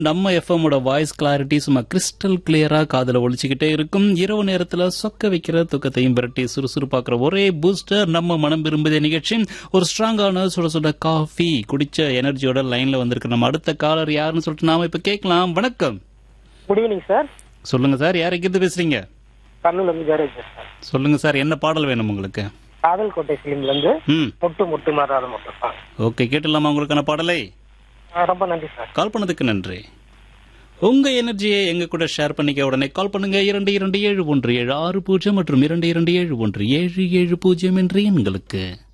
நம்ம எஃப்எம்மோட voice clarity சும்மா கிறிஸ்டல் கிளியரா காதுல ஒழிச்சுக்கிட்டே இருக்கும் இரவு நேரத்துல சொக்க வைக்கிற துக்கத்தையும் விரட்டி சுறுசுறுப்பாக்குற ஒரே பூஸ்டர் நம்ம மனம் விரும்புதே நிகழ்ச்சி ஒரு ஸ்ட்ராங்கான சுட சுட காஃபி குடிச்ச எனர்ஜியோட லைன்ல வந்திருக்க நம்ம அடுத்த காலர் யாருன்னு சொல்லிட்டு நாம இப்ப கேட்கலாம் வணக்கம் குட் ஈவினிங் சார் சொல்லுங்க சார் யாருக்கு இருந்து பேசுறீங்க கர்னூல் இருந்து ஜெயராஜ் சார் சொல்லுங்க சார் என்ன பாடல் வேணும் உங்களுக்கு காதல் கோட்டை ஃபிலிம்ல இருந்து ம் முட்டு முட்டு மாறாத முட்டு சார் ஓகே கேட்டுடலாமா உங்களுக்கான பாடலை ஆ, ரொம்ப நன்றி சார் கால் பண்ணதுக்கு நன்றி உங்க எனர்ஜியை எங்க கூட ஷேர் பண்ணிக்க உடனே கால் பண்ணுங்க இரண்டு இரண்டு ஏழு ஒன்று ஏழு ஆறு பூஜ்ஜியம் மற்றும் இரண்டு இரண்டு ஏழு ஒன்று ஏழு ஏழு பூஜ்ஜியம் என்ற எண்களுக்கு